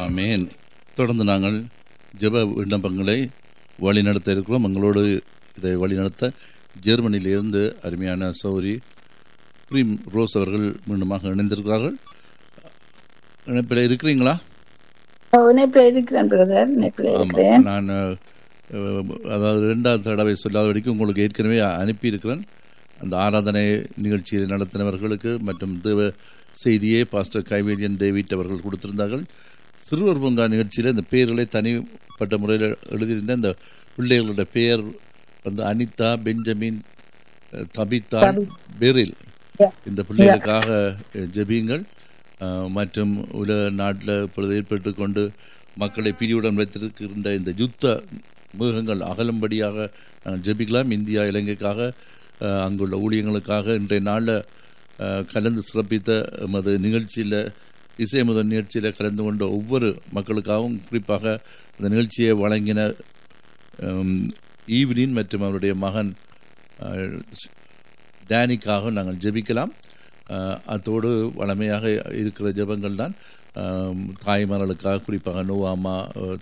ஆமேன் தொடர்ந்து நாங்கள் ஜெப விண்ணப்பங்களை வழிநடத்த இருக்கிறோம் எங்களோடு இதை வழிநடத்த ஜெர்மனியிலிருந்து அருமையான சௌரி பிரீம் ரோஸ் அவர்கள் மீண்டுமாக இணைந்திருக்கிறார்கள் இணைப்பில் இருக்கிறீங்களா இணைப்பில் இருக்கிறேன் பிரதர் இணைப்பில் ஆமா இருக்கிறேன் நான் அஹ், அதாவது ரெண்டாவது தடவை சொல்லாத வரைக்கும் உங்களுக்கு ஏற்கனவே அனுப்பியிருக்கிறேன் அந்த ஆராதனை நிகழ்ச்சியை நடத்தினவர்களுக்கு மற்றும் தேவ செய்தியை பாஸ்டர் கைவேலியன் டேவிட் அவர்கள் கொடுத்திருந்தார்கள் சிறுவர் பூங்கா நிகழ்ச்சியில் இந்த பெயர்களை தனிப்பட்ட முறையில் எழுதியிருந்த இந்த பிள்ளைகளுடைய பெயர் வந்து அனிதா பெஞ்சமின் அஹ், தபிதா பெரில் Yeah. இந்த பிள்ளைகளுக்காக அஹ், ஜெபியுங்கள் அஹ், மற்றும் உலக நாட்டில் இப்பொழுது ஏற்பட்டு கொண்டு மக்களை பிரிவுடன் வைத்திருக்கின்ற இந்த யுத்த மிருகங்கள் அகலும்படியாக நாங்கள் ஜெபிக்கலாம் இந்தியா இலங்கைக்காக அஹ், அங்குள்ள ஊழியங்களுக்காக இன்றைய நாளில் அஹ், கலந்து சிறப்பித்த எமது நிகழ்ச்சியில் இசை முதல் நிகழ்ச்சியில் கலந்து கொண்ட ஒவ்வொரு மக்களுக்காகவும் குறிப்பாக அந்த நிகழ்ச்சியை வழங்கின அம், ஈவ்லின் மற்றும் அவருடைய மகன் அஹ், டேனிக்காக நாங்கள் ஜெபிக்கலாம் அஹ், அத்தோடு வளமையாக இருக்கிற ஜெபங்கள் தான் தாய்மார்களுக்காக குறிப்பாக நோவாமா அஹ்,